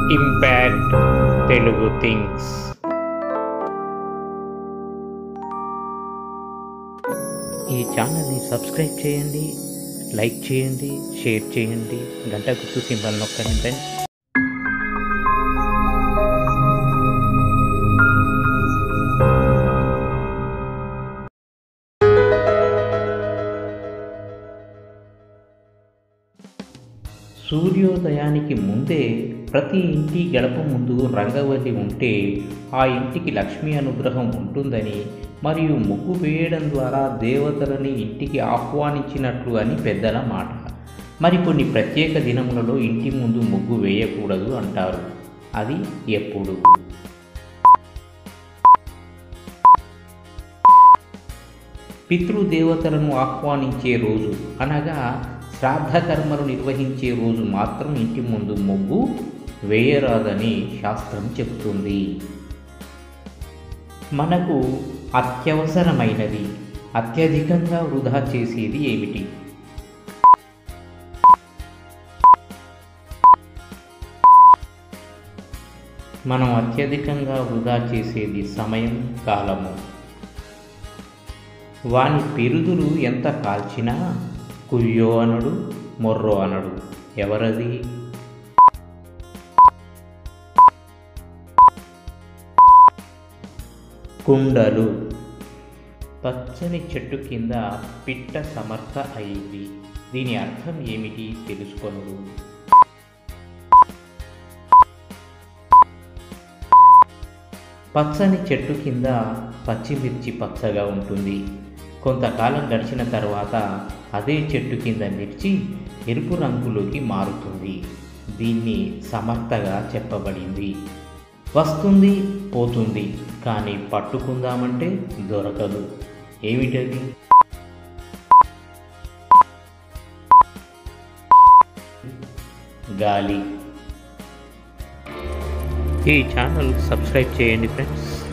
impact Telugu things ఈ ఛానల్ని subscribe చేయండి లైక్ చేయండి షేర్ చేయండి గంట గుర్తు సింబల్ నొక్కండి ఫ్రెండ్స్ సూర్యోదయానికి ముందే ప్రతి ఇంటి గడప ముందు రంగవల్లి ఉంటే ఆ ఇంటికి లక్ష్మీ అనుగ్రహం ఉంటుందని మరియు ముగ్గు వేయడం ద్వారా దేవతలని ఇంటికి ఆహ్వానించినట్లు అని పెద్దల మాట మరికొన్ని ప్రత్యేక దినములలో ఇంటి ముందు ముగ్గు వేయకూడదు అంటారు అది ఎప్పుడు పితృదేవతలను ఆహ్వానించే రోజు అనగా శ్రాద్ధ కర్మలు నిర్వహించే రోజు మాత్రం ఇంటి ముందు ముగ్గు వేయరాదని శాస్త్రం చెబుతుంది మనకు అత్యవసరమైనది అత్యధికంగా వృధా చేసేది ఏమిటి మనం అత్యధికంగా వృధా చేసేది సమయం కాలము వాని పిరుదులు ఎంత కాల్చినా కుయ్యో అనడు మొర్రో అనడు ఎవరది కుండలు పచ్చని చెట్టు కింద పిట్ట సమర్థ అయింది దీని అర్థం ఏమిటి తెలుసుకొనుడు పచ్చని చెట్టు కింద పచ్చిమిర్చి పచ్చగా ఉంటుంది కొంతకాలం గడిచిన తర్వాత అదే చెట్టు కింద మిర్చి ఎరుపు రంగులోకి మారుతుంది దీన్ని సమర్థగా చెప్పబడింది వస్తుంది పోతుంది కానీ పట్టుకుందామంటే దొరకదు ఏమిటది గాలి ఈ ఛానల్ సబ్స్క్రైబ్ చేయండి ఫ్రెండ్స్